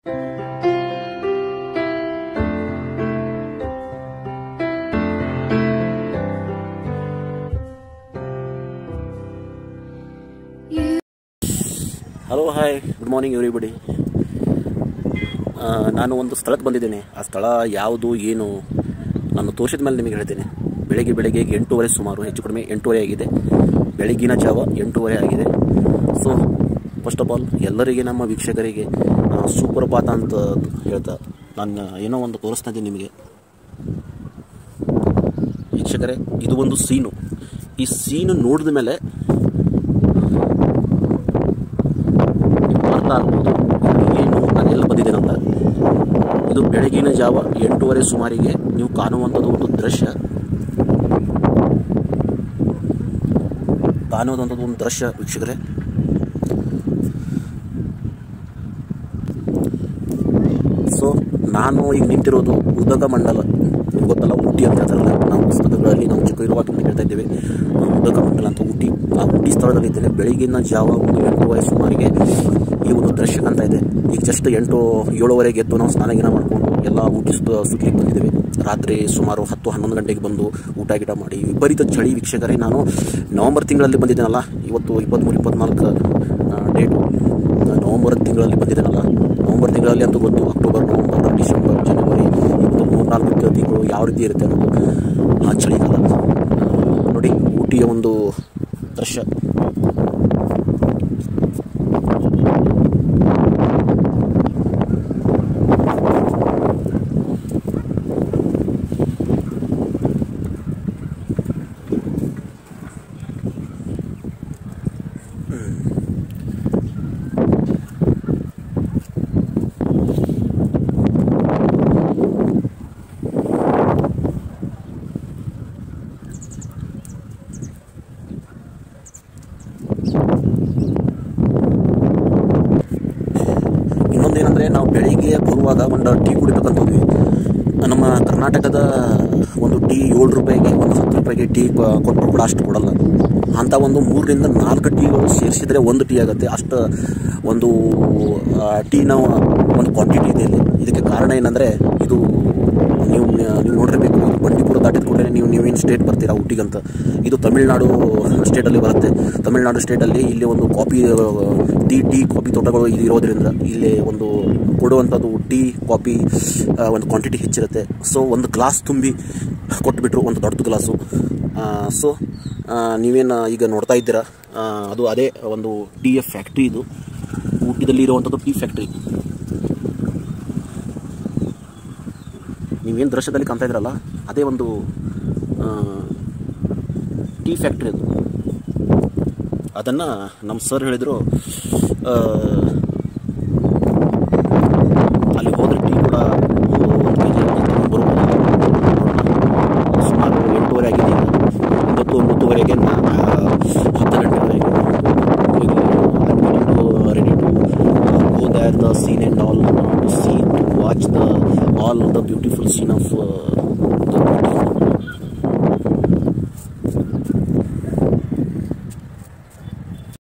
Hello hi good morning everybody ನಾನು ಒಂದು ಸ್ಥಳಕ್ಕೆ ಬಂದಿದ್ದೇನೆ ಆ ಸ್ಥಳ ಯಾವುದು ಏನು ನಾನು ತೋರಿಸಿದ ಮೇಲೆ ನಿಮಗೆ ಹೇಳ್ತೇನೆ ಬೆಳಗ್ಗೆ ಬೆಳಗ್ಗೆ ಎಂಟೂವರೆ ಸುಮಾರು ಹೆಚ್ಚು ಕಡಿಮೆ ಎಂಟೂವರೆ ಆಗಿದೆ ಬೆಳಗಿನ ಜಾವ ಎಂಟೂವರೆ ಆಗಿದೆ ಸೊ ಫಸ್ಟ್ ಆಫ್ ಆಲ್ ಎಲ್ಲರಿಗೆ ನಮ್ಮ ವೀಕ್ಷಕರಿಗೆ ಸುಪ್ರಭಾತ ಅಂತ ಹೇಳ್ತಾ ನಾನು ಏನೋ ಒಂದು ತೋರಿಸ್ತಾ ಇದ್ದೀನಿ ನಿಮಗೆ ವೀಕ್ಷಕರೇ ಇದು ಒಂದು ಸೀನು ಈ ಸೀನು ನೋಡಿದ ಮೇಲೆ ನಿಮ್ಗೆ ಅರ್ಥ ಆಗ್ಬೋದು ಏನು ನಾನು ಎಲ್ಲಿ ಬಂದಿದ್ದೇನಂತ ಇದು ಬೆಳಗಿನ ಜಾವ ಎಂಟೂವರೆ ಸುಮಾರಿಗೆ ನೀವು ಕಾಣುವಂಥದ್ದು ಒಂದು ದೃಶ್ಯ ಕಾಣುವಂಥದ್ದು ಒಂದು ದೃಶ್ಯ ವೀಕ್ಷಕರೇ ಸೊ ನಾನು ಈಗ ನಿಂತಿರೋದು ಉದಕ ಮಂಡಲ ನಿಮ್ಗೆ ಗೊತ್ತಲ್ಲ ಊಟಿ ಅಂತ ಹೇಳ್ತಾರಲ್ಲ ನಾವು ಪುಸ್ತಕಗಳಲ್ಲಿ ನಾವು ಚಿಕ್ಕ ಇರುವಾಗ ಹೇಳ್ತಾ ಇದ್ದೇವೆ ಆ, ಉದಕ ಮಂಡಲ ಅಂತ ಊಟಿ ಆ ಊಟಿ ಸ್ಥಳದಲ್ಲಿ ಇದ್ದೇನೆ ಬೆಳಗಿನ ಜಾವ ಒಂದು ಎಂಟೂವರೆ ಸುಮಾರಿಗೆ ಈ ಒಂದು ದೃಶ್ಯ ಕಾಣ್ತಾ ಇದೆ ಈಗ ಜಸ್ಟ್ ಎಂಟು ಏಳುವರೆಗೆ ಎದ್ದು ನಾವು ಸ್ನಾನ ಗಿನ ಮಾಡ್ಕೊಂಡು ಎಲ್ಲ ಊಟಿ ಸುತ್ತ ಸುತ್ತಲಿಕ್ಕೆ ಬಂದಿದ್ದೇವೆ ರಾತ್ರಿ ಸುಮಾರು ಹತ್ತು ಹನ್ನೊಂದು ಗಂಟೆಗೆ ಬಂದು ಊಟ ಗಿಟ ಮಾಡಿ ವಿಪರೀತ ಚಳಿ ವೀಕ್ಷಕರೇ ನಾನು ನವೆಂಬರ್ ತಿಂಗಳಲ್ಲಿ ಬಂದಿದ್ದೇನಲ್ಲ ಇವತ್ತು ಇಪ್ಪತ್ತ್ಮೂರು ಇಪ್ಪತ್ನಾಲ್ಕು ಡೇಟು ನವಂಬರ್ ತಿಂಗಳಲ್ಲಿ ಬಂದಿದ್ದೇನಲ್ಲ ನವಂಬರ್ ತಿಂಗಳಲ್ಲಿ ಅಂತೂ ಗೊತ್ತು ಅಕ್ಟೋಬರ್ ನವಂಬರ್ ಡಿಸೆಂಬರ್ ಜನವರಿ ಇವತ್ತು ಮೂರ್ನಾಲ್ಕು ತಿಂಗಳು ಯಾವ ರೀತಿ ಇರುತ್ತೆ ಅನ್ನೋದು ಆ ಚಳಿಗಾಲ ಆ, ನೋಡಿ ಊಟಿಯ ಒಂದು ದೃಶ್ಯ ಇನ್ನೊಂದೇನೆಂದರೆ ನಾವು ಬೆಳಿಗ್ಗೆ ಬರುವಾಗ ಒಂದು ಟೀ ಕುಡಿಬೇಕಂತ ಹೋದ್ವಿ ನಮ್ಮ ಕರ್ನಾಟಕದ ಒಂದು ಟೀ ಏಳು ರೂಪಾಯಿಗೆ ಒಂದು ಹತ್ತು ರೂಪಾಯಿಗೆ ಟೀ ಕ- ಕೊಟ್ಟರು ಕೂಡ ಅಷ್ಟು ಕೊಡಲ್ಲ ಅಂಥ ಒಂದು ಮೂರರಿಂದ ನಾಲ್ಕು ಟೀಗಳು ಸೇರಿಸಿದರೆ ಒಂದು ಟೀ ಆಗುತ್ತೆ ಅಷ್ಟು ಒಂದು ಆ, ಟೀನ ಒಂದು ಕ್ವಾಂಟಿಟಿ ಇದೆ ಇಲ್ಲಿ ಇದಕ್ಕೆ ಕಾರಣ ಏನಂದರೆ ಇದು ನೀವು ನೀವು ನೋಡಿರಬೇಕು ಇದು ಬಂಡೀಪುರ ದಾಟಿದ ಕೂಡಲೇ ನೀವು ನೀವೇನು ಸ್ಟೇಟ್ ಬರ್ತೀರಾ ಊಟಿಗಂತ ಇದು ತಮಿಳುನಾಡು ಸ್ಟೇಟಲ್ಲಿ ಬರುತ್ತೆ ತಮಿಳುನಾಡು ಸ್ಟೇಟಲ್ಲಿ ಇಲ್ಲಿ ಒಂದು ಕಾಫಿ ಟೀ ಟೀ ಕಾಫಿ ತೋಟಗಳು ಇದು ಇರೋದ್ರಿಂದ ಇಲ್ಲಿ ಒಂದು ಕೊಡುವಂಥದ್ದು ಟೀ ಕಾಫಿ ಆ, ಒಂದು ಕ್ವಾಂಟಿಟಿ ಹೆಚ್ಚಿರುತ್ತೆ ಸೊ ಒಂದು ಗ್ಲಾಸ್ ತುಂಬಿ ಕೊಟ್ಬಿಟ್ರು ಒಂದು ದೊಡ್ಡ ಗ್ಲಾಸು ಸೊ ನೀವೇನು ಈಗ ನೋಡ್ತಾ ಇದ್ದೀರಾ ಆ, ಅದು ಅದೇ ಒಂದು ಟೀ ಎಫ್ ಫ್ಯಾಕ್ಟ್ರಿ ಇದು ಊಟಿದಲ್ಲಿ ಇರುವಂಥದ್ದು ಟೀ ಫ್ಯಾಕ್ಟ್ರಿ ನೀವೇನು ದೃಶ್ಯದಲ್ಲಿ ಕಾಣ್ತಾ ಇದ್ರಲ್ಲ ಅದೇ ಒಂದು ಆ, ಟೀ ಫ್ಯಾಕ್ಟ್ರಿ ಅದು ಅದನ್ನು ನಮ್ಮ ಸರ್ ಹೇಳಿದರು ಅಲ್ಲಿ ಹೋದ್ರೆ ಟೀ ಕೂಡ ಒಂದು ಒಂದು ಕೆ ಜಿ ಬರ್ಬೋದು ಸುಮಾರು ಎಂಟೂವರೆ ಆಗಿದೆ ಈಗ. ಒಂಬತ್ತು ಒಂಬತ್ತುವರೆಗೆ ನಾ ಹತ್ತು ಗಂಟೆವರೆಗೆ ready to go there the scene and all to see to watch the all the beautiful scene of